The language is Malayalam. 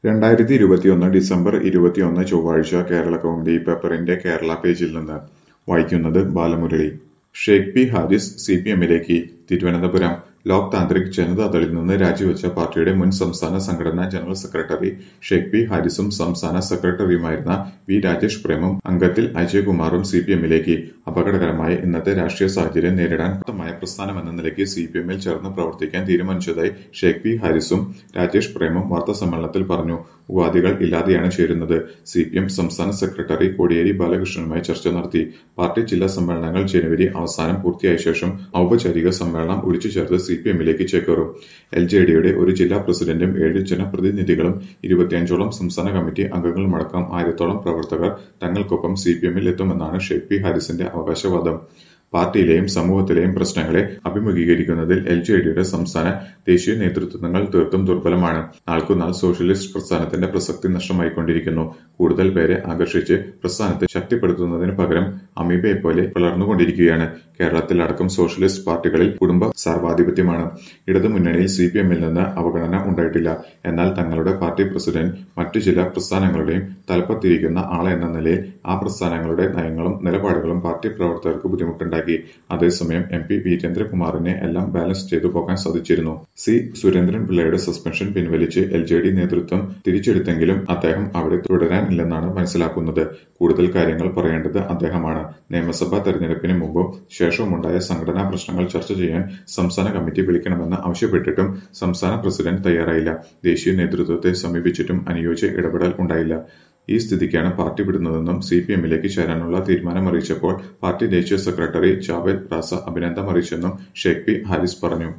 രണ്ടായിരത്തി ഇരുപത്തിയൊന്ന് ഡിസംബർ ഇരുപത്തിയൊന്ന് ചൊവ്വാഴ്ച കേരള കൗമുദി പേപ്പറിന്റെ കേരള പേജിൽ നിന്ന് വായിക്കുന്നത് Balamurali Sheikh P Haris C P എമ്മിലേക്ക് തിരുവനന്തപുരം ലോക് താന്ത്രിക് ജനതാദളിൽ നിന്ന് രാജിവെച്ച പാർട്ടിയുടെ മുൻ സംസ്ഥാന സംഘടനാ ജനറൽ സെക്രട്ടറി ഷേഖ് പി ഹാരിസും സംസ്ഥാന സെക്രട്ടറിയുമായിരുന്ന വി രാജേഷ് പ്രേമും അംഗത്തിൽ അജയ്കുമാറും സി പി എമ്മിലേക്ക് അപകടകരമായ ഇന്നത്തെ രാഷ്ട്രീയ സാഹചര്യം നേരിടാൻ ശക്തമായ പ്രസ്ഥാനമെന്ന നിലയ്ക്ക് സി പി എമ്മിൽ ചേർന്ന് പ്രവർത്തിക്കാൻ തീരുമാനിച്ചതായി ഷേഖ് പി ഹാരിസും രാജേഷ് പ്രേമും വാർത്താസമ്മേളനത്തിൽ പറഞ്ഞു ഉപാധികൾ ഇല്ലാതെയാണ് ചേരുന്നത് സി പി എം സംസ്ഥാന സെക്രട്ടറി കോടിയേരി ബാലകൃഷ്ണനുമായി ചർച്ച നടത്തി പാർട്ടി ജില്ലാ സമ്മേളനങ്ങൾ ജനുവരി അവസാനം പൂർത്തിയായ ശേഷം ഔപചാരിക സമ്മേളനം ഒഴിച്ചു ചേർത്ത് സി പി എമ്മിലേക്ക് ചേക്കേറും എൽ ജെ ഡിയുടെ ഒരു ജില്ലാ പ്രസിഡന്റും ഏഴ് ജനപ്രതിനിധികളും ഇരുപത്തിയഞ്ചോളം സംസ്ഥാന കമ്മിറ്റി അംഗങ്ങളുമടക്കം ആയിരത്തോളം പ്രവർത്തകർ തങ്ങൾക്കൊപ്പം സി പി എമ്മിൽ എത്തുമെന്നാണ് ഷെയ്ഖ് പി ഹാരിസിന്റെ അവകാശവാദം പാർട്ടിയിലെയും സമൂഹത്തിലെയും പ്രശ്നങ്ങളെ അഭിമുഖീകരിക്കുന്നതിൽ എൽ ജെ ഡിയുടെ സംസ്ഥാന ദേശീയ നേതൃത്വങ്ങൾ തീർത്തും ദുർബലമാണ് നാൾക്കുനാൾ സോഷ്യലിസ്റ്റ് പ്രസ്ഥാനത്തിന്റെ പ്രസക്തി നഷ്ടമായിക്കൊണ്ടിരിക്കുന്നു കൂടുതൽ പേരെ ആകർഷിച്ച് പ്രസ്ഥാനത്തെ ശക്തിപ്പെടുത്തുന്നതിന് പകരം അമീബയെപ്പോലെ വളർന്നുകൊണ്ടിരിക്കുകയാണ് കേരളത്തിലടക്കം സോഷ്യലിസ്റ്റ് പാർട്ടികളിൽ കുടുംബ സർവാധിപത്യമാണ് ഇടതുമുന്നണിയിൽ സി പി എമ്മിൽ നിന്ന് അവഗണന ഉണ്ടായിട്ടില്ല എന്നാൽ തങ്ങളുടെ പാർട്ടി പ്രസിഡന്റ് മറ്റു ചില പ്രസ്ഥാനങ്ങളുടെയും തലപ്പത്തിരിക്കുന്ന ആളെന്ന നിലയിൽ ആ പ്രസ്ഥാനങ്ങളുടെ നയങ്ങളും നിലപാടുകളും പാർട്ടി പ്രവർത്തകർക്ക് ബുദ്ധിമുട്ടുണ്ടാക്കി അതേസമയം എം പി വീരേന്ദ്രകുമാറിനെ എല്ലാം ബാലൻസ് ചെയ്തു പോകാൻ സാധിച്ചിരുന്നു സി സുരേന്ദ്രൻ പിള്ളയുടെ സസ്പെൻഷൻ പിൻവലിച്ച് എൽ ജെ ഡി നേതൃത്വം തിരിച്ചെടുത്തെങ്കിലും അദ്ദേഹം അവിടെ തുടരാനില്ലെന്നാണ് മനസ്സിലാക്കുന്നത് കൂടുതൽ കാര്യങ്ങൾ പറയേണ്ടത് അദ്ദേഹമാണ് നിയമസഭാ തെരഞ്ഞെടുപ്പിന് മുമ്പും ശേഷവുമുണ്ടായ സംഘടനാ പ്രശ്നങ്ങൾ ചർച്ച ചെയ്യാൻ സംസ്ഥാന കമ്മിറ്റി വിളിക്കണമെന്ന് ആവശ്യപ്പെട്ടിട്ടും സംസ്ഥാന പ്രസിഡന്റ് തയ്യാറായില്ല ദേശീയ നേതൃത്വത്തെ സമീപിച്ചിട്ടും അനുയോജ്യ ഇടപെടൽ ഉണ്ടായില്ല ഈ സ്ഥിതിക്കാണ് പാർട്ടി വിടുന്നതെന്നും സി പി എമ്മിലേക്ക് ചേരാനുള്ള തീരുമാനം അറിയിച്ചപ്പോൾ പാർട്ടി ദേശീയ സെക്രട്ടറി ജാവേദ് റാസ അഭിനന്ദനം അറിയിച്ചെന്നും ഷെയ്ഖ് പി ഹാരിസ് പറഞ്ഞു